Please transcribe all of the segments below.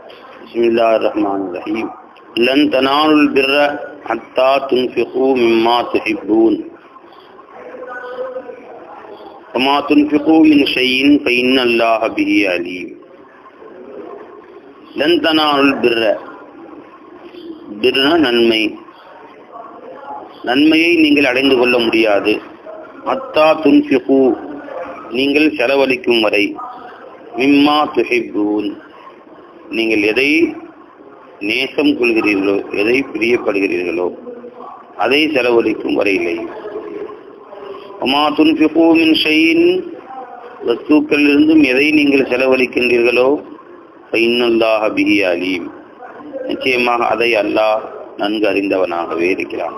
بسم الله الرحمن الرحيم لن تنالوا البر حتى تنفقوا مما تحبون وما تنفقوا من شيء فإن الله به عليم لن تنالوا البر பிர்னா நன்மை நன்மையை நீங்கள் அடைந்து கொள்ள முடியாது அத்தா துன்ஃபிகு நீங்கள் செலவழிக்கும் வரை மிம்மா துஹிப்பூன் நீங்கள் எதை நேசம் கொள்கிறீர்களோ எதை பிரியப்படுகிறீர்களோ அதை செலவழிக்கும் வரையில்லை அம்மா துன்ஃபிகு மின் ஷையின் வஸ்துக்களிலிருந்தும் எதை நீங்கள் செலவழிக்கின்றீர்களோ இன்னல்லாஹ பிஹி அலீம் நிச்சயமாக அதை அல்லாஹ் நன்கு அறிந்தவனாகவே இருக்கிறான்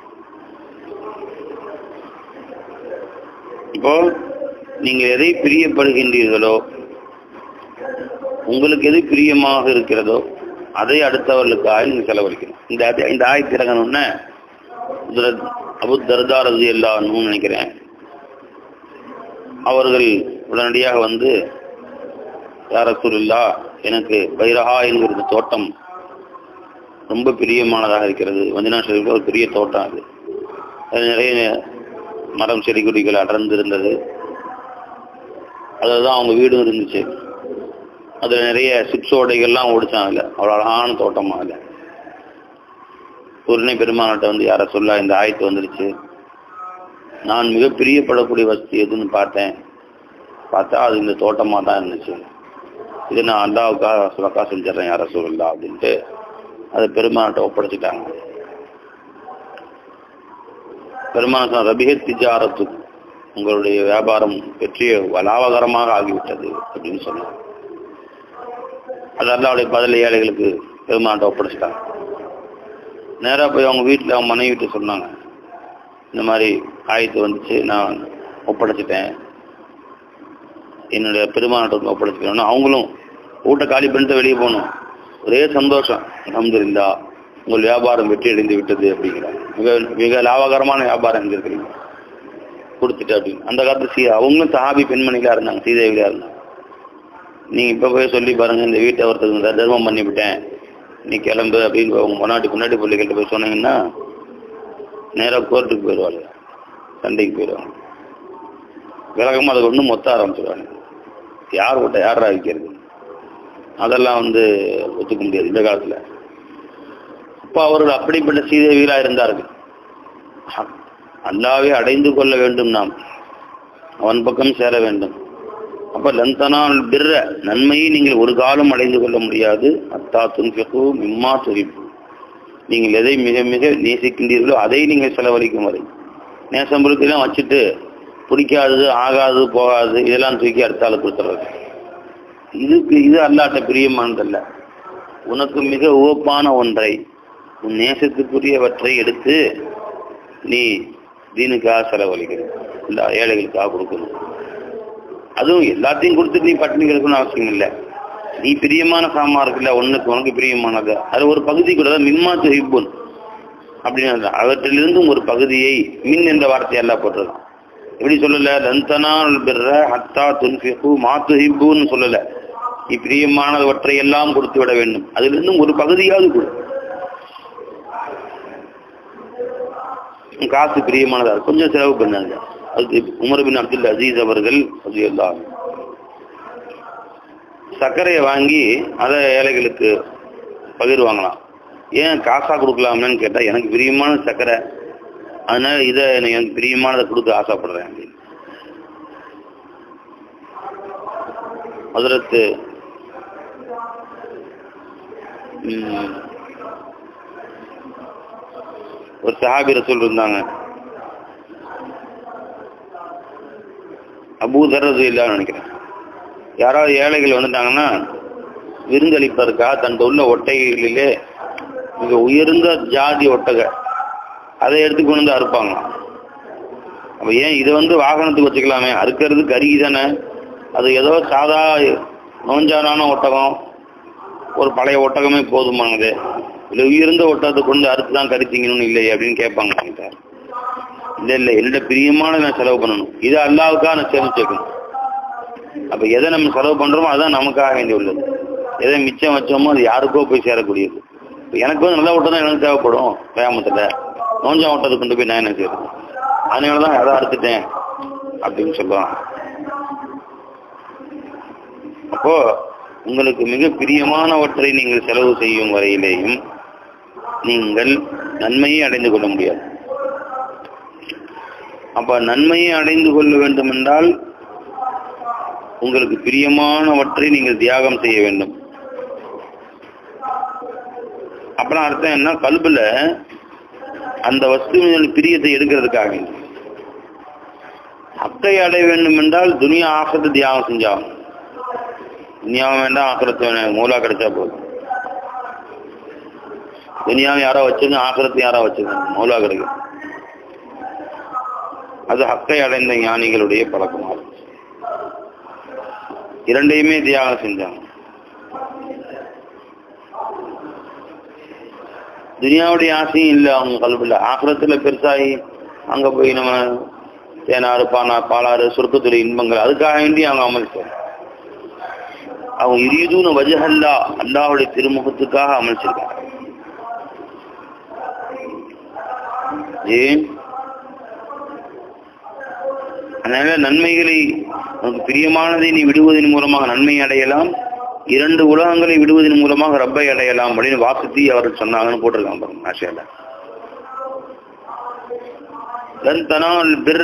இப்போ நீங்க எதை பிரியப்படுகின்றீர்களோ உங்களுக்கு எது பிரியமாக இருக்கிறதோ அதை அடுத்தவர்களுக்காக நீங்க செலவழிக்கணும் இந்த அதி- இந்த ஆயத்து இறங்கணும்னு அபு தர்தா ரதி எல்லான்னு நினைக்கிறேன் அவர்கள் உடனடியாக வந்து யார இல்லா எனக்கு பைரஹா என்கிறது தோட்டம் ரொம்ப பிரியமானதாக இருக்கிறது வஞ்சனா ஷெரீஃபில் ஒரு பெரிய தோட்டம் அது அது நிறைய மரம் செடி கொடிகள் அடர்ந்து இருந்தது அதில் தான் அவங்க வீடும் இருந்துச்சு அதில் நிறைய சிப்ஸோடைகள்லாம் ஓடிச்சான் அதில் அவ்வளோ அழகான தோட்டமா அதில் உடனே பெருமாள்கிட்ட வந்து யாரை சொல்ல இந்த ஆயத்து வந்துருச்சு நான் மிக பிரியப்படக்கூடிய வசதி எதுன்னு பார்த்தேன் பார்த்தா அது இந்த தோட்டமாக தான் இருந்துச்சு இது நான் அல்லாவுக்காக சுலக்கா செஞ்சிடறேன் யார சொல்லலாம் அப்படின்ட்டு அதை பெருமாள்கிட்ட ஒப்படைச்சிட்டாங்க பெருமாள் சொன்ன ரபிஹ திஜாரத்து உங்களுடைய வியாபாரம் வெற்றிய லாபகரமாக ஆகிவிட்டது அப்படின்னு சொன்னாங்க அது அல்லாவுடைய பதில் ஏழைகளுக்கு பெருமாள்கிட்ட ஒப்படைச்சிட்டாங்க நேராக போய் அவங்க வீட்டில் அவங்க மனைவிட்டு சொன்னாங்க இந்த மாதிரி ஆயத்து வந்துச்சு நான் ஒப்படைச்சிட்டேன் என்னுடைய பெருமாள்கிட்ட வந்து ஒப்படைச்சிக்கணும்னு அவங்களும் வீட்டை காலி பண்ணிட்டு வெளியே போகணும் ஒரே சந்தோஷம் அல்ஹம்துலில்லாஹ் உங்கள் வியாபாரம் வெற்றி அடைந்து விட்டது அப்படிங்கிறாங்க மிக மிக லாபகரமான வியாபாரம் செஞ்சிருக்கிறீங்க கொடுத்துட்டு அப்படின்னு அந்த காலத்து சீ அவங்களும் சஹாபி பெண்மணிகளா இருந்தாங்க சீதேவியா இருந்தாங்க நீங்க இப்ப போய் சொல்லி பாருங்க இந்த வீட்டை ஒருத்தருக்கு தர்மம் பண்ணிவிட்டேன் நீ கிளம்பு அப்படின்னு உங்க முன்னாடி முன்னாடி பிள்ளைகள்ட்ட போய் சொன்னீங்கன்னா நேரா கோர்ட்டுக்கு போயிடுவாங்க சண்டைக்கு போயிடுவாங்க விலகமா அதை ஒன்று மொத்த ஆரம்பிச்சிடுவாங்க யார் விட்ட யாரா வைக்கிறது அதெல்லாம் வந்து ஒத்துக்க முடியாது இந்த காலத்துல அப்போ அவர்கள் அப்படிப்பட்ட சீதேவிகளா இருந்தார்கள் அல்லாவே அடைந்து கொள்ள வேண்டும் நாம் அவன் பக்கம் சேர வேண்டும் அப்ப லந்தனால் பிர்ர நன்மையை நீங்கள் ஒரு காலம் அடைந்து கொள்ள முடியாது அத்தா துன்ஃபிகு மிம்மா துரிப்பு நீங்கள் எதை மிக மிக நேசிக்கின்றீர்களோ அதை நீங்கள் செலவழிக்கும் வரை நேசம் பொருட்கள்லாம் வச்சுட்டு பிடிக்காதது ஆகாது போகாது இதெல்லாம் தூக்கி அடுத்தால கொடுத்துறது இதுக்கு இது அல்லாட்ட பிரியமானதல்ல உனக்கு மிக உவப்பான ஒன்றை உன் நேசத்துக்குரியவற்றை எடுத்து நீ தீனுக்காக செலவழிக்கணும் இல்லை ஏழைகளுக்காக கொடுக்கணும் அதுவும் எல்லாத்தையும் கொடுத்துட்டு நீ பட்டினி கிடக்கணும்னு அவசியம் இல்லை நீ பிரியமான சாமா இருக்குல்ல உனக்கு உனக்கு பிரியமானது அது ஒரு பகுதி கூட மின்மா துஹிப்புன் அப்படின்னு அவற்றிலிருந்தும் ஒரு பகுதியை மின் என்ற வார்த்தை எல்லாம் போட்டிருக்கான் எப்படி சொல்லல லந்தனால் பெற ஹத்தா துன்ஃபிகு மா துஹிப்புன்னு சொல்லல நீ பிரியமானவற்றை எல்லாம் கொடுத்து விட வேண்டும் அதிலிருந்தும் ஒரு பகுதியாவது கொடு உன் காசு பிரியமானதா இருக்கு. கொஞ்சம் செலவு பண்ணாங்க அதுக்கு உமர் பின் அப்துல் அசீஸ் அவர்கள் அது எல்லாம் சர்க்கரையை வாங்கி அதை ஏழைகளுக்கு பகிர்வாங்களாம் ஏன் காசா கொடுக்கலாமேன்னு கேட்டா எனக்கு பிரியமான சர்க்கரை அதனால இதை எனக்கு பிரியமானதை கொடுக்க ஆசைப்படுறேன் அப்படின்னு அதற்கு ஒரு சஹாபி ரசூல் இருந்தாங்க அபூதரது இல்லான்னு நினைக்கிறேன் யாராவது ஏழைகள் வந்துட்டாங்கன்னா விருந்தளிப்பதற்காக தன் உள்ள ஒட்டைகளிலே மிக உயர்ந்த ஜாதி ஒட்டகை அதை எடுத்து கொண்டு வந்து அறுப்பாங்க அப்ப ஏன் இதை வந்து வாகனத்துக்கு வச்சுக்கலாமே அறுக்கிறது கருகி தானே அது ஏதோ சாதா நோஞ்சானான ஒட்டகம் ஒரு பழைய ஒட்டகமே போதுமானது இல்லை உயர்ந்த ஒட்டகத்தை கொண்டு அறுத்து தான் கறிச்சிங்கன்னு இல்லையே அப்படின்னு கேட்பாங்க என்கிட்ட. இல்ல இல்ல என்னோட பிரியமான நான் செலவு பண்ணணும் இது அல்லாவுக்காக நான் சேமிச்சு வைக்கணும் அப்ப எதை நம்ம செலவு பண்றோமோ அதான் நமக்காக வேண்டி உள்ளது எதை மிச்சம் வச்சோமோ அது யாருக்கோ போய் சேரக்கூடியது இப்ப எனக்கு வந்து நல்ல ஓட்டம் தான் எனக்கு தேவைப்படும் வேமத்தில் நோஞ்சா ஓட்டத்தை கொண்டு போய் நான் என்ன செய்யறது அதனால தான் அதை அறுத்துட்டேன் அப்படின்னு சொல்லுவான் அப்போ உங்களுக்கு மிக பிரியமானவற்றை நீங்கள் செலவு செய்யும் வரையிலேயும் நீங்கள் நன்மையை அடைந்து கொள்ள முடியாது அப்ப நன்மையை அடைந்து கொள்ள வேண்டும் என்றால் உங்களுக்கு பிரியமானவற்றை நீங்கள் தியாகம் செய்ய வேண்டும் அப்புறம் அர்த்தம் என்ன கல்புல அந்த வஸ்துவின் பிரியத்தை எடுக்கிறதுக்காக அக்கை அடைய வேண்டும் என்றால் துனியா ஆசத்தை தியாகம் செஞ்சாகும் துனியாவும் வேண்டாம் ஆக்கிரத்து வேணும் மூலா கிடைச்சா போதும் துனியாவை யாரோ வச்சிருங்க ஆக்கிரத்தை யாரோ வச்சிருங்க மூலா கிடைக்கும் அது ஹக்கை அடைந்த ஞானிகளுடைய பழக்கமாகும் இரண்டையுமே தியாகம் செஞ்சாங்க துனியாவுடைய ஆசையும் இல்லை அவங்க கல்வியில் ஆக்கிரத்துல பெருசாகி அங்க போய் நம்ம தேனாறு பானா பாலாறு சுருக்கத்துறை இன்பங்கள் அதுக்காக வேண்டி அவங்க அமல் செய்யணும் அவங்க இரியதுன்னு வஜஹல்லா அல்லாவுடைய திருமுகத்துக்காக அமல் செய்றாங்க ஏன் அதனால நன்மைகளை உனக்கு பிரியமானதை நீ விடுவதன் மூலமாக நன்மை அடையலாம் இரண்டு உலகங்களை விடுவதன் மூலமாக ரப்பை அடையலாம் அப்படின்னு வாக்குத்தி அவர்கள் சொன்னாங்கன்னு போட்டிருக்காங்க பாருங்க ஆசியால லன் தனால் பிற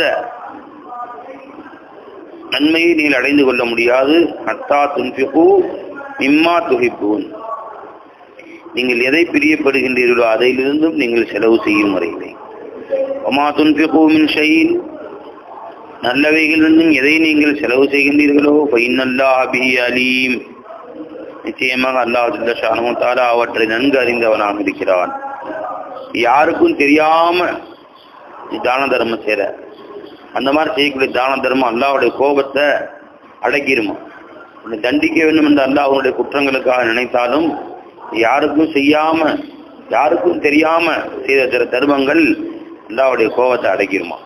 நன்மையை நீங்கள் அடைந்து கொள்ள முடியாது அத்தா துன்பிகு இம்மா துகிப்பூன் நீங்கள் எதை பிரியப்படுகின்றீர்களோ அதிலிருந்தும் நீங்கள் செலவு செய்யும் வரையிலே ஒமா துன்பிகு மின் ஷையின் நல்லவைகளிலிருந்தும் எதை நீங்கள் செலவு செய்கின்றீர்களோ ஃபைனல்லா அபி அலீம் நிச்சயமாக அல்லாஹ் ஜல்லஷானும் தாலா அவற்றை நன்கு அறிந்தவனாக இருக்கிறான் யாருக்கும் தெரியாம நீ தான தர்மம் செய்ற அந்த மாதிரி செய்யக்கூடிய தான தர்மம் அல்லாவுடைய கோபத்தை அடக்கிருமா உன்னை தண்டிக்க வேண்டும் என்று அல்லாஹ் அவனுடைய குற்றங்களுக்காக நினைத்தாலும் யாருக்கும் செய்யாம யாருக்கும் தெரியாம செய்த சில தர்மங்கள் அல்லாவுடைய கோபத்தை அடக்கிருமா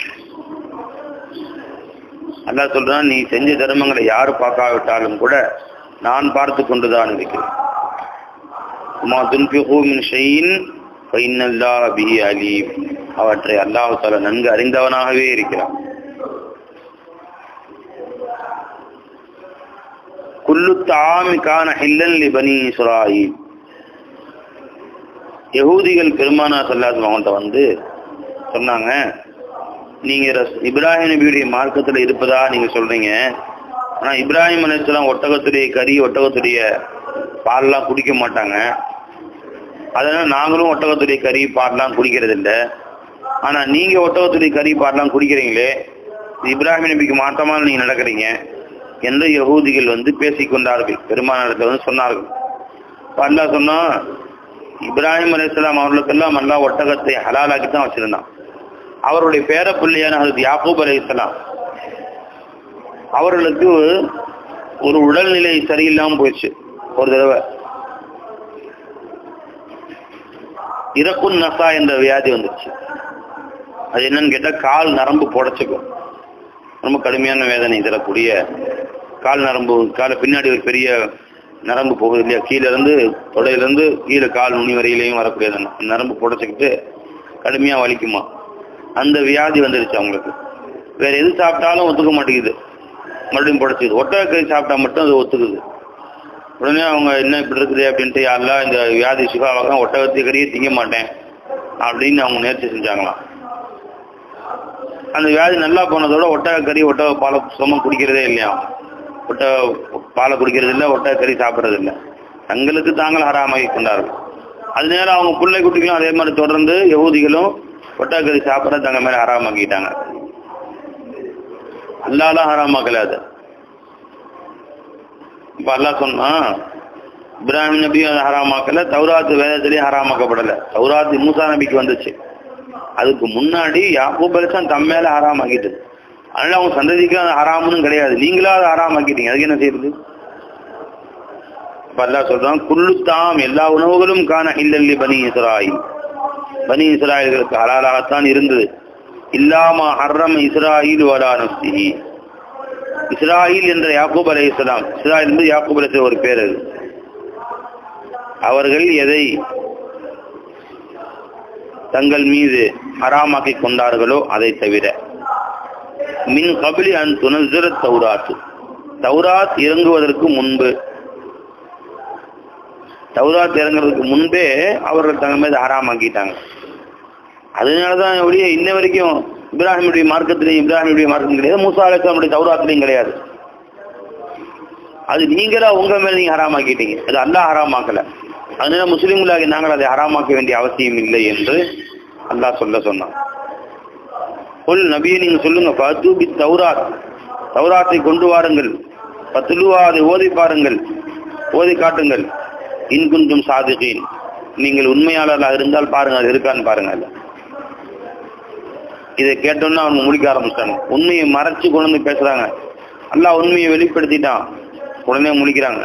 அல்லாஹ் சொல்றான் நீ செஞ்ச தர்மங்களை யாரு பார்க்காவிட்டாலும் கூட நான் பார்த்து கொண்டுதான் இருக்கிறேன் உமா துன்பிகு மின் ஷையின் ஃபைனல்லாஹ் பிஹி அலீம் அவற்றை அல்லாஹ் தாலா நன்கு அறிந்தவனாகவே இருக்கிறான் குல்லு தாமி கான ஹில்லன் லி பனி இஸ்ராயில் யகூதிகள் பெருமானா சல்லாஸ் அவங்கள்ட்ட வந்து சொன்னாங்க நீங்க ரஸ்- இப்ராஹிம் நபியுடைய மார்க்கத்துல இருப்பதா நீங்க சொல்றீங்க ஆனா இப்ராஹிம் அலிஸ்லாம் ஒட்டகத்துடைய கறி ஒட்டகத்துடைய பால்லாம் குடிக்க மாட்டாங்க அதனால நாங்களும் ஒட்டகத்துடைய கறி பால்லாம் குடிக்கிறது இல்ல ஆனா நீங்க ஒட்டகத்துடைய கறி பால்லாம் குடிக்கிறீங்களே இது இப்ராஹிம் நபிக்கு மாற்றமாக நீங்க நடக்கிறீங்க என்று யகூதிகள் வந்து பேசிக்கொண்டார்கள் பெருமானிடத்தில் வந்து சொன்னார்கள் அப்ப அல்லாஹ் சொன்னா இப்ராஹிம் அலிஸ்லாம் அவர்களுக்கெல்லாம் அல்லாஹ் ஒட்டகத்தை ஹலாலாக்கி தான் வச்சிருந்தான் அவருடைய பேர பிள்ளையான ஹசரத் யாக்கூப் அலைஹிஸ்ஸலாம் அவர்களுக்கு ஒரு உடல்நிலை சரியில்லாம போயிடுச்சு ஒரு தடவை இறக்குன் நசா என்ற வியாதி வந்துருச்சு அது என்னன்னு கேட்டா கால் நரம்பு புடைச்சுக்கும் ரொம்ப கடுமையான வேதனை தரக்கூடிய கால் நரம்பு கால பின்னாடி ஒரு பெரிய நரம்பு போகுது இல்லையா கீழே இருந்து தொடையில இருந்து கீழே கால் நுனி வரையிலையும் வரக்கூடிய அந்த நரம்பு புடைச்சிக்கிட்டு கடுமையா வலிக்குமா அந்த வியாதி வந்துருச்சு அவங்களுக்கு வேற எது சாப்பிட்டாலும் ஒத்துக்க மாட்டேங்குது மறுபடியும் புடைச்சிக்குது ஒட்டகக்கறி சாப்பிட்டா மட்டும் அது ஒத்துக்குது உடனே அவங்க என்ன இப்படி இருக்குது அப்படின்ட்டு யாரெல்லாம் இந்த வியாதி சுகாவாக ஒட்டகத்தை கறியே திங்க மாட்டேன் அப்படின்னு அவங்க நேர்ச்சி செஞ்சாங்களாம் அந்த வியாதி நல்லா போனதோட ஒட்டக கறி ஒட்டக பாலை சுத்தமாக குடிக்கிறதே இல்லையா ஒட்டக பாலை குடிக்கிறது இல்லை ஒட்டக கறி சாப்பிட்றது இல்லை தங்களுக்கு தாங்கள் ஹராமாகி கொண்டார்கள் அது நேரம் அவங்க பிள்ளை குட்டிகளும் அதே மாதிரி தொடர்ந்து யகூதிகளும் ஒட்டக கறி சாப்பிட்ற தங்க மேலே ஹராமாக்கிட்டாங்க அல்லாலாம் ஹராமாக்கல அது இப்ப அல்லாஹ் சொன்னா இப்ராஹிம் நபியும் அதை ஹராமாக்கல தௌராத்து வேதத்திலேயே ஹராமாக்கப்படல தௌராத்து மூசா நபிக்கு வந்துச்சு அதுக்கு முன்னாடி யாக்கூப் அலிஸ்லாம் தம் மேல ஹராமாக்கிட்டு அதனால அவங்க சந்ததிக்கு அது ஹராமுன்னு கிடையாது நீங்களா அதை ஹராமாக்கிட்டீங்க அதுக்கு என்ன செய்யறது இப்ப அல்லாஹ் சொல்றான் குல்லு தாம் எல்லா உணவுகளும் காண இல்லல்லி பனி இஸ்ராயில் பனி இஸ்ராயல்களுக்கு ஹலாலாகத்தான் இருந்தது இல்லாம ஹர்ரம் இஸ்ராயில் வலா நப்சிஹி இஸ்ராயில் என்ற யாக்கூப் அலை இஸ்லாம் இஸ்ராயில் என்பது யாக்கூப் அலை ஒரு பேர் அது அவர்கள் எதை தங்கள் மீது ஹராமாக்கி கொண்டார்களோ அதை தவிர மின் கபிலி அன் துணசிற தௌராத்து தௌராத் இறங்குவதற்கு முன்பு தௌராத் இறங்குறதுக்கு முன்பே அவர்கள் தங்கள் மீது ஹராமாக்கிட்டாங்க அதனாலதான் ஒழிய இன்ன வரைக்கும் இப்ராஹிமுடைய மார்க்கத்திலையும் இப்ராஹிமுடைய மார்க்கம் கிடையாது மூசா அலிஸ்லாமுடைய தௌராத்திலையும் கிடையாது அது நீங்களா உங்க மேல நீங்க ஹராமாக்கிட்டீங்க அது அல்லாஹ் ஹராமாக்கல அதனால முஸ்லிம்களாகி நாங்கள் அதை ஹராமாக்க வேண்டிய அவசியம் இல்லை என்று அல்லாஹ் சொல்ல சொன்னான் கொல் நபியை நீங்க சொல்லுங்க பத்து பி தௌராத் தௌராத்தை கொண்டு வாருங்கள் பத்துலுவா அதை ஓதி பாருங்கள் ஓதி காட்டுங்கள் இன்குந்தும் சாதிகீன் நீங்கள் உண்மையாளர்களாக இருந்தால் பாருங்க அது இருக்கான்னு பாருங்க அதுல இதை கேட்டோன்னா அவங்க முடிக்க ஆரம்பிச்சிட்டாங்க உண்மையை மறைச்சு கொண்டு வந்து பேசுறாங்க அல்லாஹ் உண்மையை வெளிப்படுத்திட்டான் உடனே முடிக்கிறாங்க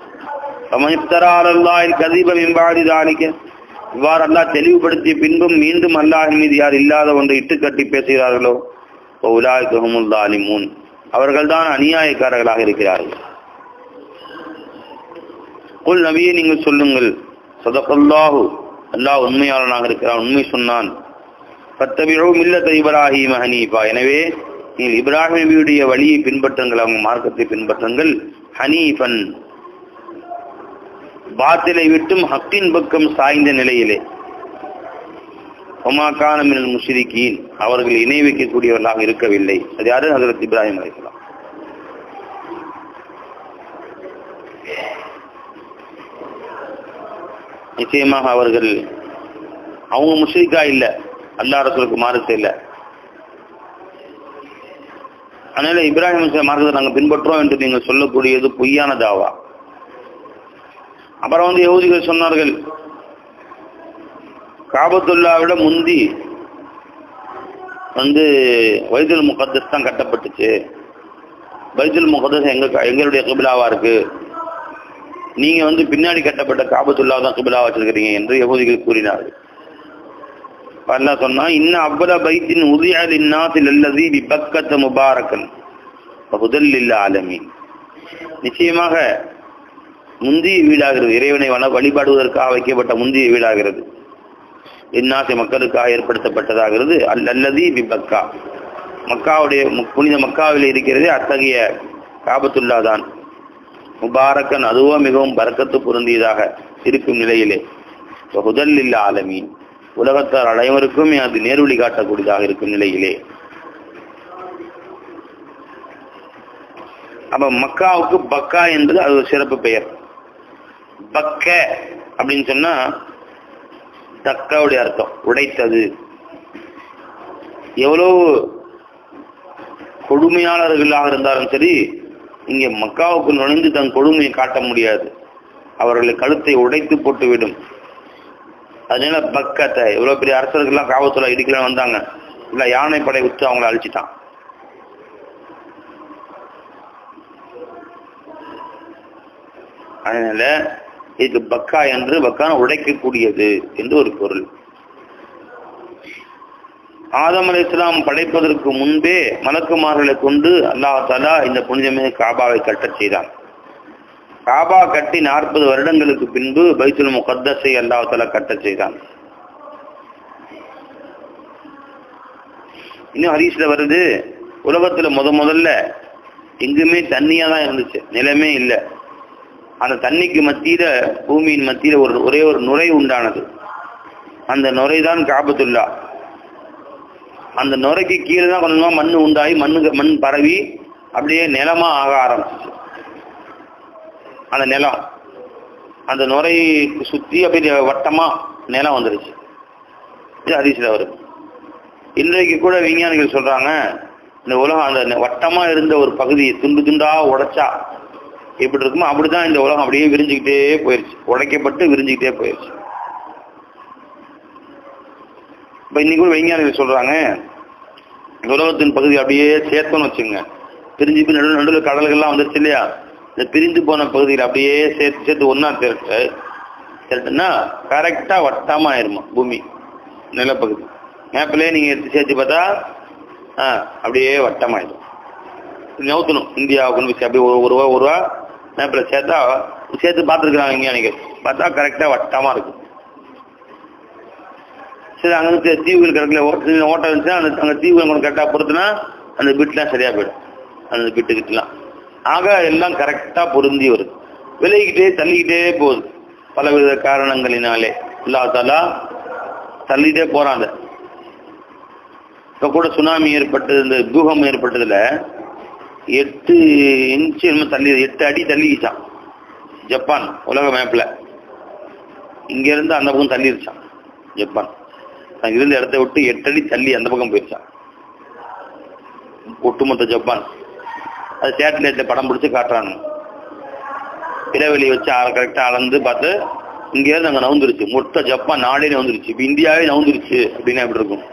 கதீபம் எம்பாடி தாளிக்க இவ்வாறு அல்லாஹ் தெளிவுபடுத்திய பின்பும் மீண்டும் அல்லாஹின் மீது யார் இல்லாத ஒன்றை இட்டு கட்டி பேசுகிறார்களோ உலாய்கமுல்லாலிமூன் அவர்கள்தான் அநியாயக்காரர்களாக இருக்கிறார்கள் குல் நபியை நீங்கள் சொல்லுங்கள் சதகல்லாஹு அல்லாஹ் உண்மையாளனாக இருக்கிறான் உண்மை சொன்னான் பத்தபிழவும் இல்லத்த இப்ராஹிம் ஹனீஃபா எனவே நீங்கள் இப்ராஹிம் நபியுடைய வழியை பின்பற்றுங்கள் அவங்க மார்க்கத்தை பின்பற்றுங்கள் ஹனீஃபன் பாத்திலை விட்டும் ஹக்கின் பக்கம் சாய்ந்த நிலையிலே ஒமாக்கான மினல் முஷிரிக்கீன் அவர்கள் இணை வைக்கக்கூடியவர்களாக இருக்கவில்லை அது யாரு ஹசரத் இப்ராஹிம் அலைக்கலாம் நிச்சயமாக அவர்கள் அவங்க முஸ்லிக்கா இல்ல அல்லா ரசூலுக்கு மாறுத்து இல்ல அதனால இப்ராஹிம் மார்க்கத்தை நாங்கள் பின்பற்றோம் என்று நீங்கள் சொல்லக்கூடியது பொய்யான தாவா அப்புறம் வந்து யகுதிகள் சொன்னார்கள் காபத்துல்லாவிட முந்தி வந்து வைத்துல் முகத்தஸ் தான் கட்டப்பட்டுச்சு வைத்துல் முகத்தஸ் எங்க எங்களுடைய கிபிலாவா இருக்கு நீங்க வந்து பின்னாடி கட்டப்பட்ட காபத்துல்லா தான் கிபிலா வச்சிருக்கிறீங்க என்று யகுதிகள் கூறினார்கள் அல்லா சொன்னா இன்ன அவ்வள பைத்தின் உதயால் இன்னாசில் அல்லது பக்கத்த முபாரக்கன் முதல் ஆலமீன் நிச்சயமாக முந்திய வீடாகிறது இறைவனை வன வழிபாடுவதற்காக வைக்கப்பட்ட முந்திய வீடாகிறது இந்நாட்டு மக்களுக்காக ஏற்படுத்தப்பட்டதாகிறது அல் அல்லதி பிபக்கா மக்காவுடைய புனித மக்காவில் இருக்கிறதே அத்தகைய காபத்துல்லா தான் முபாரக்கன் அதுவோ மிகவும் பறக்கத்து பொருந்தியதாக இருக்கும் நிலையிலே முதல் இல்ல ஆலமீன் உலகத்தார் அனைவருக்கும் அது நேர்வழி காட்டக்கூடியதாக இருக்கும் நிலையிலே அப்ப மக்காவுக்கு பக்கா என்பது அது ஒரு சிறப்பு பெயர் பக்க அப்படின்னு சொன்னா தக்காவுடைய அர்த்தம் உடைத்தது எவ்வளவு கொடுமையாளர்களாக இருந்தாலும் சரி இங்க மக்காவுக்கு நுழைந்து தன் கொடுமையை காட்ட முடியாது அவர்களை கழுத்தை உடைத்து போட்டுவிடும் அதனால பக்கத்தை எவ்வளவு பெரிய அரசர்கள்லாம் காவல்துறை இடிக்கலாம் வந்தாங்க இல்ல யானை படை விட்டு அவங்கள அழிச்சிட்டான் அதனால இது பக்கா என்று பக்கான உடைக்கக்கூடியது என்று ஒரு பொருள் ஆதம் அலி இஸ்லாம் படைப்பதற்கு முன்பே மலக்குமார்களை கொண்டு அல்லாஹாலா இந்த புனிதமிகு காபாவை கட்டச் செய்தான் காபா கட்டி நாற்பது வருடங்களுக்கு பின்பு பைத்துல் முகத்தஸை அல்லாஹாலா கட்டச் செய்தான் இன்னும் ஹரீஸ்ல வருது உலகத்துல முத முதல்ல எங்குமே தண்ணியா தான் இருந்துச்சு நிலமே இல்லை அந்த தண்ணிக்கு மத்தியில பூமியின் மத்தியில ஒரு ஒரே ஒரு நுரை உண்டானது அந்த நுரை தான் காபத்துல்லா அந்த நுரைக்கு கீழே தான் கொஞ்சமா மண் உண்டாகி மண்ணுக்கு மண் பரவி அப்படியே நிலமா ஆக ஆரம்பிச்சு அந்த நிலம் அந்த நுரை சுத்தி அப்படியே வட்டமா நிலம் வந்துருச்சு இது ஹரிசில் வருது இன்றைக்கு கூட விஞ்ஞானிகள் சொல்றாங்க இந்த உலகம் அந்த வட்டமா இருந்த ஒரு பகுதியை துண்டு துண்டா உடைச்சா எப்படி இருக்குமோ அப்படிதான் இந்த உலகம் அப்படியே விரிஞ்சுக்கிட்டே போயிருச்சு உடைக்கப்பட்டு விரிஞ்சுக்கிட்டே போயிருச்சு இப்ப இன்னைக்கு கூட விஞ்ஞானிகள் சொல்றாங்க இந்த உலகத்தின் பகுதி அப்படியே சேர்த்தோன்னு வச்சுங்க பிரிஞ்சு போய் நடு நடுவில் கடல்கள்லாம் வந்துருச்சு இல்லையா இந்த பிரிந்து போன பகுதியில் அப்படியே சேர்த்து சேர்த்து ஒன்னா திரட்டு திரட்டுனா கரெக்டா வட்டமா ஆயிருமா பூமி நிலப்பகுதி மேப்பிலே நீங்க எடுத்து சேர்த்து பார்த்தா ஆ அப்படியே வட்டமாயிடும் நவுத்தணும் இந்தியாவுக்கு வச்சு அப்படியே ஒரு ஒரு ரூபா ஒரு ரூபா மேப்பில் சேர்த்தா சேர்த்து பார்த்துருக்குறாங்க விஞ்ஞானிகள் பார்த்தா கரெக்டாக வட்டமாக இருக்கும் சரி அங்கே வந்து தீவுகள் கிடக்கல ஓட்ட ஓட்டம் இருந்துச்சுன்னா அந்த அங்கே தீவுகள் கொண்டு கரெக்டாக பொறுத்துனா அந்த பிட்லாம் சரியாக போயிடும் அந்த பிட்டு கிட்டலாம் ஆக எல்லாம் கரெக்டாக பொருந்தி வருது விலகிக்கிட்டே தள்ளிக்கிட்டே போகுது பலவித காரணங்களினாலே அல்லா தாலா தள்ளிட்டே போறாங்க இப்போ கூட சுனாமி ஏற்பட்டது இந்த பூகம்பம் ஏற்பட்டதுல எட்டு இன்ச்சு என்னமோ தள்ளி எட்டு அடி தள்ளிக்கிச்சான் ஜப்பான் உலக மேப்பில் இங்கேருந்து அந்த பக்கம் தள்ளிருச்சான் ஜப்பான் அங்க இருந்த இடத்த விட்டு எட்டு அடி தள்ளி அந்த பக்கம் போயிருச்சான் ஒட்டுமொத்த ஜப்பான் அது சேட்டலைட்ல படம் பிடிச்சி காட்டுறாங்க இடைவெளி வச்சு கரெக்டாக அளந்து பார்த்து இங்கேருந்து அங்கே நவுந்துருச்சு மொத்த ஜப்பான் நாடே நவுந்துருச்சு இப்போ இந்தியாவே நவுந்துருச்சு அப்படின்னு எப்படி இருக்கும்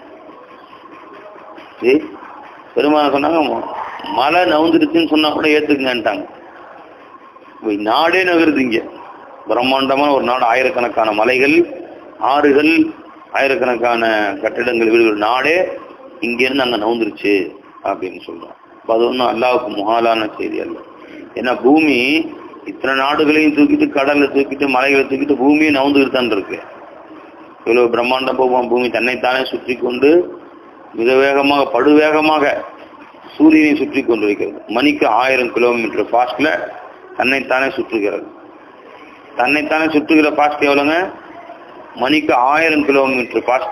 ஏய் பெருமான சொன்னாங்க ம- மழை நவுந்துருச்சுன்னு சொன்னா கூட ஏத்துக்குங்கன்ட்டாங்க இப்போ நாடே நகருது இங்க பிரம்மாண்டமான ஒரு நாடு ஆயிரக்கணக்கான மலைகள் ஆறுகள் ஆயிரக்கணக்கான கட்டிடங்கள் வீடுகள் நாடே இங்கேருந்து அங்கே நவுந்துருச்சு அப்படின்னு சொல்றோம் அப்ப அது ஒன்றும் அல்லாவுக்கு முகாலான செய்தி அல்ல ஏன்னா பூமி இத்தனை நாடுகளையும் தூக்கிட்டு கடல்ல தூக்கிட்டு மலைகளை தூக்கிட்டு பூமியை நவுந்துக்கிட்டு தான் இருக்கு இவ்வளவு பிரம்மாண்ட பூமி பூமி தன்னைத்தானே சுற்றி கொண்டு மிக வேகமாக படுவேகமாக சூரியனை சுற்றி கொண்டிருக்கிறது மணிக்கு ஆயிரம் கிலோமீட்டர் ஃபாஸ்ட்ல தன்னைத்தானே சுற்றுகிறது தன்னைத்தானே சுற்றுகிற ஃபாஸ்ட் எவ்வளோங்க மணிக்கு ஆயிரம் கிலோமீட்டர் ஃபாஸ்ட்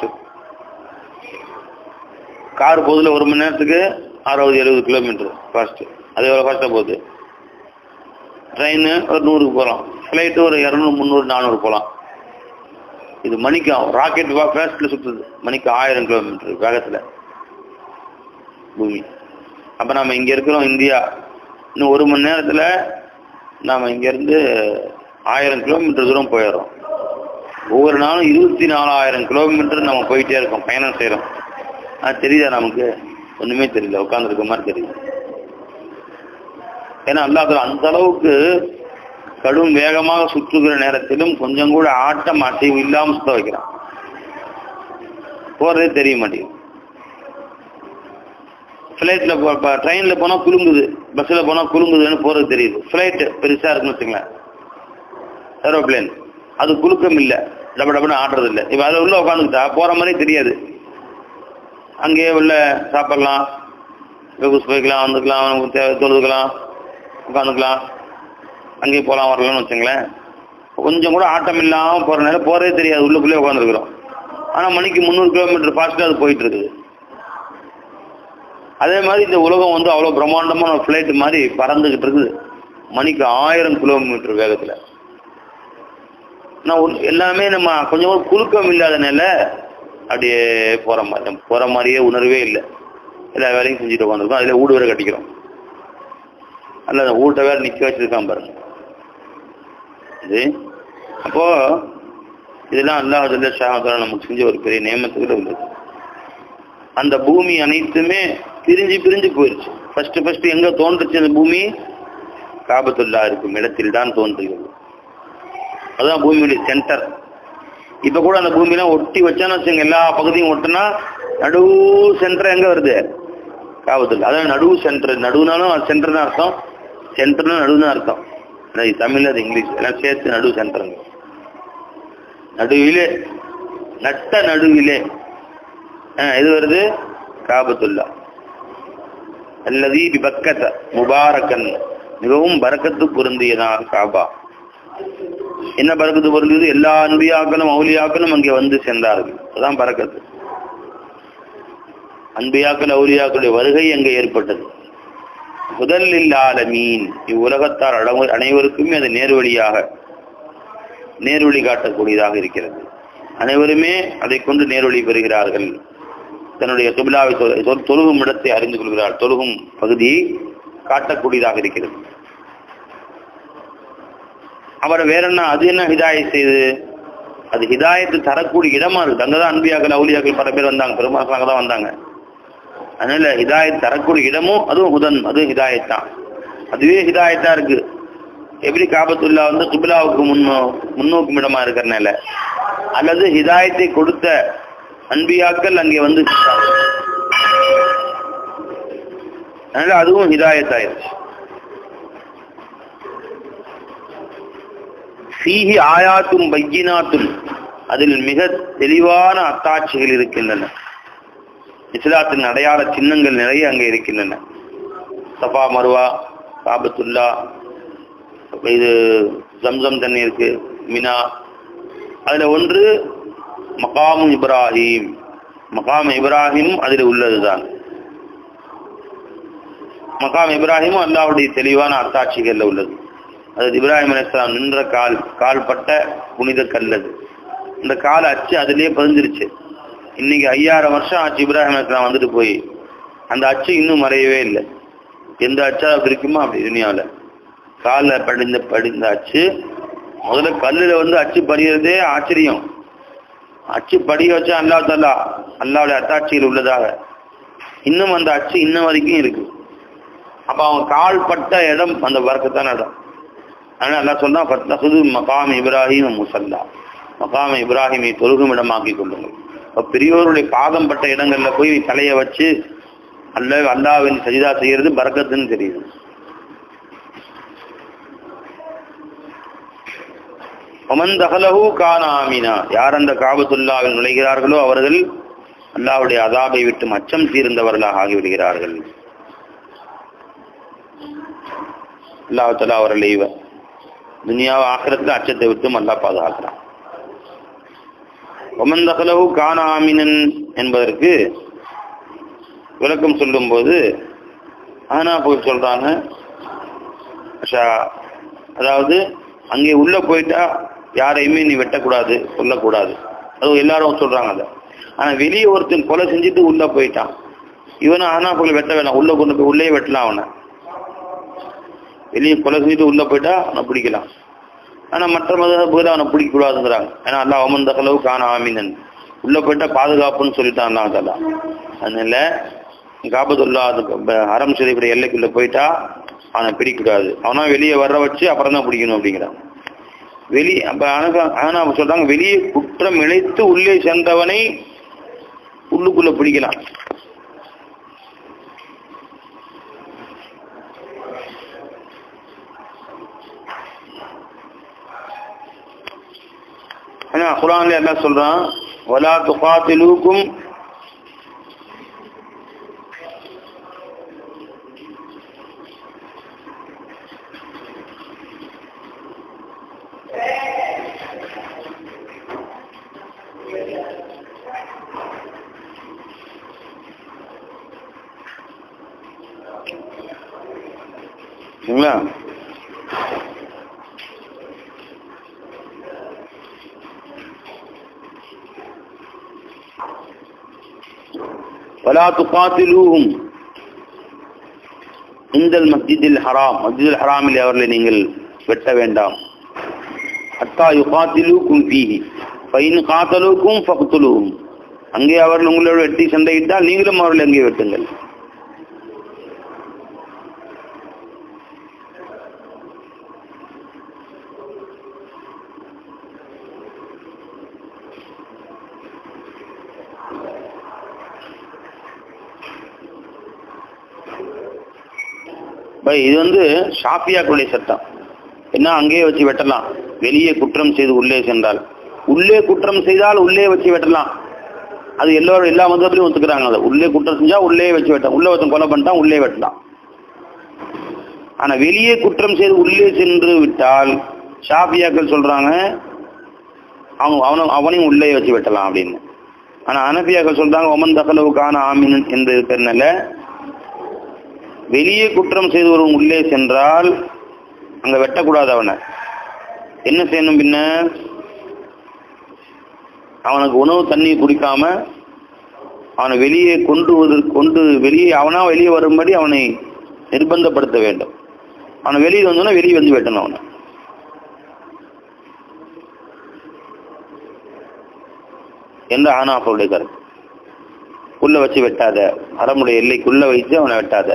கார் போகுதுல ஒரு மணி நேரத்துக்கு அறுபது எழுபது கிலோமீட்டர் ஃபாஸ்ட் அது எவ்வளோ ஃபாஸ்ட்டாக போகுது ட்ரெயின் ஒரு நூறுக்கு போகலாம் ஃப்ளைட்டு ஒரு இரநூறு முந்நூறு நானூறு போகலாம் இது மணிக்கு ராக்கெட் ஃபேஸ்ட்ல சுற்றுது மணிக்கு ஆயிரம் கிலோமீட்டர் வேகத்தில் பூமி அப்போ நம்ம இங்கே இருக்கிறோம் இந்தியா இன்னும் ஒரு மணி நேரத்தில் நாம் இங்கேருந்து ஆயிரம் கிலோமீட்டர் தூரம் போயிடுறோம் ஒவ்வொரு நாளும் இருபத்தி நாலாயிரம் கிலோமீட்டர் நம்ம போயிட்டே இருக்கோம் பயணம் செய்கிறோம் அது தெரியுதா நமக்கு ஒன்றுமே தெரியல உட்காந்துருக்க மாதிரி தெரியுது ஏன்னா அல்லாஹ் அந்த அளவுக்கு கடும் வேகமாக சுற்றுகிற நேரத்திலும் கொஞ்சம் கூட ஆட்டம் அசைவு இல்லாம சுத்த வைக்கிறான் போறதே தெரிய மாட்டேங்குது ஃப்ளைட்ல ட்ரெயின்ல போனா குலுங்குது பஸ்ல போனா குலுங்குதுன்னு போறது தெரியுது ஃப்ளைட் பெருசா இருக்குன்னு வச்சுங்களேன் ஏரோப்ளேன் அது குலுக்கம் இல்லை டப டபுன்னு ஆடுறது இல்லை இப்போ அதில் உள்ள உட்காந்துக்கிட்டா போற மாதிரி தெரியாது அங்கேயே உள்ள சாப்பிடலாம் வெகுஸ் போய்க்கலாம் வந்துக்கலாம் நமக்கு தேவை தொழுதுக்கலாம் உட்காந்துக்கலாம் அங்கேயே போகலாம் வரலாம்னு வச்சுங்களேன் கொஞ்சம் கூட ஆட்டம் இல்லாமல் போகிற நேரம் போகிறதே தெரியாது உள்ளுக்குள்ளே உட்காந்துருக்குறோம் ஆனால் மணிக்கு முந்நூறு கிலோமீட்டர் ஃபாஸ்ட்டில் அது போயிட்டு இருக்குது அதே மாதிரி இந்த உலகம் வந்து அவ்வளோ பிரம்மாண்டமான ஒரு ஃப்ளைட் மாதிரி பறந்துக்கிட்டு இருக்குது மணிக்கு ஆயிரம் கிலோமீட்டர் வேகத்தில் நான் உன்- எல்லாமே நம்ம கொஞ்சம் கூட குலுக்கம் இல்லாதனால அப்படியே போகிற மாதிரி போகிற மாதிரியே உணர்வே இல்லை எல்லா வேலையும் செஞ்சுட்டு உட்காந்துருக்கோம் அதில் வீடு வேற கட்டிக்கிறோம் அல்ல அந்த வீட்டை வேற நிற்க வச்சிருக்கான் பாருங்க இது அப்போ இதெல்லாம் அல்லாஹ் ஜல்ல ஷாஹால நமக்கு செஞ்ச ஒரு பெரிய நியமத்துக்கு உள்ளது அந்த பூமி அனைத்துமே பிரிஞ்சு பிரிஞ்சு போயிருச்சு ஃபர்ஸ்ட் ஃபர்ஸ்ட் எங்க தோன்றுச்சு அந்த பூமி காபத்துல்லா இருக்கும் இடத்தில் தான் தோன்றுகிறது அதுதான் பூமியுடைய சென்டர் இப்ப கூட அந்த பூமியெல்லாம் ஒட்டி வச்சான்னு வச்சுங்க எல்லா பகுதியும் ஒட்டுனா நடுவு சென்டர் எங்க வருது காபத்துல்லா அதான் நடுவு சென்டர் நடுவுனாலும் சென்டர் தான் அர்த்தம் சென்டர்னா நடுவுன்னு அர்த்தம் அது தமிழ் அது இங்கிலீஷ் எல்லாம் சேர்த்து நடுவு சென்டருங்க நடுவிலே நட்ட நடுவிலே ஆ, இது வருது காபத்துல்லா அல்லது பக்கத்த முபாரக்கன் மிகவும் பரக்கத்து பொருந்தியதான் காபா என்ன பரக்கத்து பொருந்தியது எல்லா அன்பியாக்களும் அவுலியாக்களும் அங்கே வந்து சென்றார்கள் அதான் பரக்கத்து அன்பியாக்கள் அவுலியாக்களுடைய வருகை அங்கே ஏற்பட்டது முதலில் ஆலமீன் இவ்வுலகத்தார் அடவு- அனைவருக்குமே அது நேர்வழியாக நேர்வழி காட்டக்கூடியதாக இருக்கிறது அனைவருமே அதை கொண்டு நேர்வழி பெறுகிறார்கள் தன்னுடைய சுபிலாவை தொழுகும் இடத்தை அறிந்து கொள்கிறார் தொழுகும் பகுதியை காட்டக்கூடியதாக இருக்கிறது அவர் வேற என்ன அது என்ன ஹிதாயத் செய்து அது ஹிதாயத்து தரக்கூடிய இடமா இருக்கு அங்கதான் அன்பியாக்கள் அவுலியாக்கள் பல பேர் வந்தாங்க பெருமாக்களாக தான் வந்தாங்க அதனால ஹிதாயத் தரக்கூடிய இடமும் அதுவும் ஹுதன் அதுவும் ஹிதாயத் தான் அதுவே ஹிதாயத்தா இருக்கு எப்படி காபத்துல்லா வந்து குபிலாவுக்கு முன்னோ முன்னோக்கும் இடமா இருக்கிறனால அல்லது ஹிதாயத்தை கொடுத்த அன்பியாக்கள் அங்கே வந்து சேர்ந்தார்கள். அதனால அதுவும் ஹிதாயத் ஆயிருச்சு ஃபீஹி ஆயாத்தும் பையினாத்தும் அதில் மிக தெளிவான அத்தாட்சிகள் இருக்கின்றன இஸ்லாத்தின் அடையாள சின்னங்கள் நிறைய அங்கே இருக்கின்றன சஃபா மருவா காபத்துல்லா இது ஜம்சம் தண்ணி இருக்கு மினா அதுல ஒன்று மகாமு இப்ராஹிம் மகாம் இப்ராஹிம் அதில் உள்ளதுதான் மகாம் இப்ராஹிமும் அல்லாவுடைய தெளிவான அத்தாட்சிகள்ல உள்ளது அது இப்ராஹிம் அலிஸ்லாம் நின்ற கால் கால்பட்ட புனித கல்லது இந்த கால் அச்சு அதிலே பதிஞ்சிருச்சு இன்னைக்கு ஐயாயிரம் வருஷம் ஆச்சு இப்ராஹிம் அலிஸ்லாம் வந்துட்டு போய் அந்த அச்சு இன்னும் மறையவே இல்லை எந்த அச்சா அப்படி இருக்குமோ அப்படி துணியாவில் காலில் படிந்த படிந்த அச்சு முதல்ல கல்லில் வந்து அச்சு படிகிறதே ஆச்சரியம் அச்சு படிய வச்சா அல்லா தல்லா அல்லாவுடைய அத்தாட்சியில் உள்ளதாக இன்னும் அந்த அச்சு இன்னும் வரைக்கும் இருக்கு அப்ப அவங்க கால் பட்ட இடம் அந்த வரக்கத்தான இடம் அதனால அல்லா சொன்னா பத்தகுது மகாம் இப்ராஹிம் முசல்லா மகாம் இப்ராஹிமை தொழுகும் இடமாக்கி கொள்ளுங்கள் இப்ப பெரியோருடைய பாதம் பட்ட இடங்கள்ல போய் தலையை வச்சு அல்ல அல்லாவின் சஜிதா செய்யறது பறக்கத்துன்னு தெரியுது ஒமன் தகலஹு கான ஆமினா யார் அந்த காபத்துல்லாவில் நுழைகிறார்களோ அவர்கள் அல்லாவுடைய அதாபை விட்டு அச்சம் தீர்ந்தவர்களாக ஆகிவிடுகிறார்கள் அல்லாஹலா அவர்களை இவ துனியாவை ஆக்கிரத்தில் அச்சத்தை விட்டும் அல்லா பாதுகாக்கிறான் ஒமன் தகலஹு கான ஆமினன் என்பதற்கு விளக்கம் சொல்லும்போது ஆனா போய் சொல்றாங்க அதாவது அங்கே உள்ள போயிட்டா யாரையுமே நீ வெட்டக்கூடாது சொல்லக்கூடாது அது எல்லாரும் சொல்றாங்க அதை ஆனா வெளியே ஒருத்தன் கொலை செஞ்சுட்டு உள்ள போயிட்டான் இவனை ஆனா போய் வெட்ட வேணாம் உள்ள கொண்டு போய் உள்ளே வெட்டலாம் அவனை வெளியே கொலை செஞ்சுட்டு உள்ள போயிட்டா அவனை பிடிக்கலாம் ஆனா மற்ற மதபுகளை அவனை பிடிக்க கூடாதுங்கிறாங்க ஏன்னா அல்லா அமந்த அளவு காண ஆமீனன் உள்ள போயிட்டா பாதுகாப்புன்னு சொல்லிட்டான் அல்லா தலா அதனால காபத்துல்லா அது அறம் ஷரீஃபுடைய எல்லைக்குள்ள போயிட்டா அவனை பிடிக்கூடாது அவனா வெளியே வர வச்சு அப்புறம் தான் பிடிக்கணும் அப்படிங்கிறான் வெளி அப்ப ஆனா சொல்றாங்க வெளியே குற்றம் இழைத்து உள்ளே சென்றவனை உள்ளுக்குள்ள பிடிக்கலாம் ஏன்னா குரான்ல என்ன சொல்றான் வலா துகாத்திலூக்கும் சரிங்களா ولا تقاتلوهم இந்த மஸ்ஜிதில் ஹராம் மஸ்ஜிதில் ஹராமில் அவர்களை நீங்கள் வெட்ட வேண்டாம் அத்தா யுகாத்திலூக்கும் ஃபீஹி ஃபைன் காத்தலூக்கும் ஃபக்துலூகும் அங்கே அவர்கள் உங்களோட வெட்டி சண்டையிட்டால் நீங்களும் அவர்களை அங்கே வெட்டுங்கள் பை இது வந்து ஷாஃபியாக்களுடைய சட்டம் என்ன அங்கேயே வச்சு வெட்டலாம் வெளியே குற்றம் செய்து உள்ளே சென்றால் உள்ளே குற்றம் செய்தால் உள்ளே வச்சு வெட்டலாம் அது எல்லோரும் எல்லா மதத்திலையும் ஒத்துக்கிறாங்க அதை உள்ளே குற்றம் செஞ்சா உள்ளே வச்சு வெட்டலாம் உள்ள ஒருத்தன் கொலை பண்ணிட்டான் உள்ளே வெட்டலாம் ஆனா வெளியே குற்றம் செய்து உள்ளே சென்று விட்டால் ஷாஃபியாக்கள் சொல்றாங்க அவங்க அவனும் அவனையும் உள்ளே வச்சு வெட்டலாம் அப்படின்னு ஆனா அனபியாக்கள் சொல்றாங்க ஒமன் தகலவுக்கான ஆமின் என்று இருக்கிறனால வெளியே குற்றம் செய்து ஒரு உள்ளே சென்றால் அங்க வெட்டக்கூடாது அவனை என்ன செய்யணும் பின்ன அவனுக்கு உணவு தண்ணி குடிக்காம அவனை வெளியே கொண்டு வருவதற்கு கொண்டு வெளியே அவனா வெளியே வரும்படி அவனை நிர்பந்தப்படுத்த வேண்டும் அவனை வெளியே வந்தோன்னா வெளியே வந்து வெட்டணும் அவனை என்ற ஆனாஃபருடைய கருத்து உள்ள வச்சு வெட்டாத அறமுடைய எல்லைக்குள்ள வைத்து அவனை வெட்டாத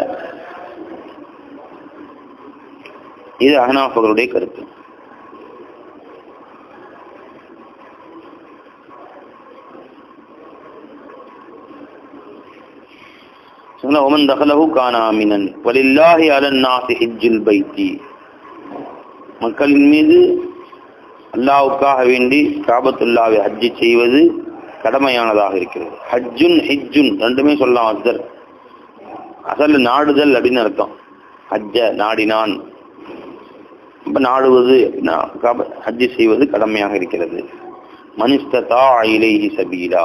இது அஹனாஃபர்களுடைய கருத்து ஒமன் தகலஹு கானாமினன் வலில்லாஹி அலன் நாசி ஹிஜ்ஜுல் பைத்தி மக்களின் மீது அல்லாவுக்காக வேண்டி காபத்துல்லாவை ஹஜ்ஜி செய்வது கடமையானதாக இருக்கிறது ஹஜ்ஜுன் ஹிஜ்ஜுன் ரெண்டுமே சொல்லலாம் அஸ்தர் அசல் நாடுதல் அப்படின்னு அர்த்தம் ஹஜ்ஜ நாடினான் அப்ப நாடுவது அப்படின்னா காப ஹஜ்ஜி செய்வது கடமையாக இருக்கிறது மனிஸ்ததா இலைஹி சபீலா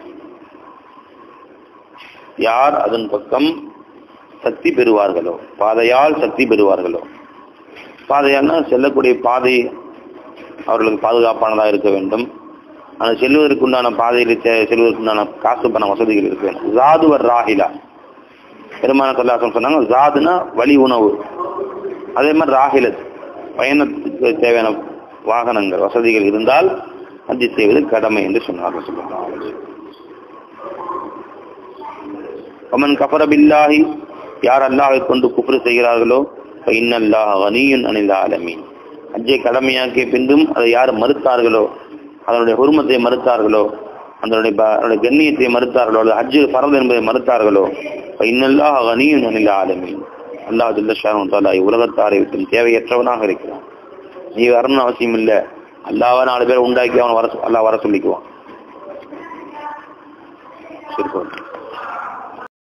யார் அதன் பக்கம் சக்தி பெறுவார்களோ பாதையால் சக்தி பெறுவார்களோ பாதையால்னா செல்லக்கூடிய பாதை அவர்களுக்கு பாதுகாப்பானதாக இருக்க வேண்டும் அந்த செல்வதற்கு உண்டான பாதையில் செ- செல்வதற்கு உண்டான காசு பண வசதிகள் இருக்க வேண்டும் ஜாதுவர் ராஹிலா பெருமான கல்லாசம் சொன்னாங்க ஜாதுனா வழி உணவு அதே மாதிரி ராஹிலத் பயணத்துக்கு தேவையான வாகனங்கள் வசதிகள் இருந்தால் ஹஜ்ஜி செய்வது கடமை என்று சொன்னார்கள் சொல்லலாம் ஒமன் கஃபர பில்லாஹி யார் அல்லாஹை கொண்டு குஃப்ரு செய்கிறார்களோ இன்னல்லாஹ் கனியுன் அனில் ஆலமீன் ஹஜ்ஜை கடமையாக்கிய பின்பும் அதை யார் மறுத்தார்களோ அதனுடைய உருமத்தை மறுத்தார்களோ அதனுடைய ப- அதனுடைய கண்ணியத்தை மறுத்தார்களோ அல்லது ஹஜ்ஜு பரவல் என்பதை மறுத்தார்களோ இன்னல்லாஹ் கனியுன் அனில் ஆலமீன் அல்லாஹ் ஜல்ல ஷானு தாலா உலகத்தாரை விட்டு தேவையற்றவனாக இருக்கிறான் நீ வரணும்னு அவசியம் இல்லை அல்லாஹ்வை நாலு பேர் உண்டாக்கி அவன் வர சொ- அல்லாஹ் வர சொல்லிக்குவான் சரி போதும்.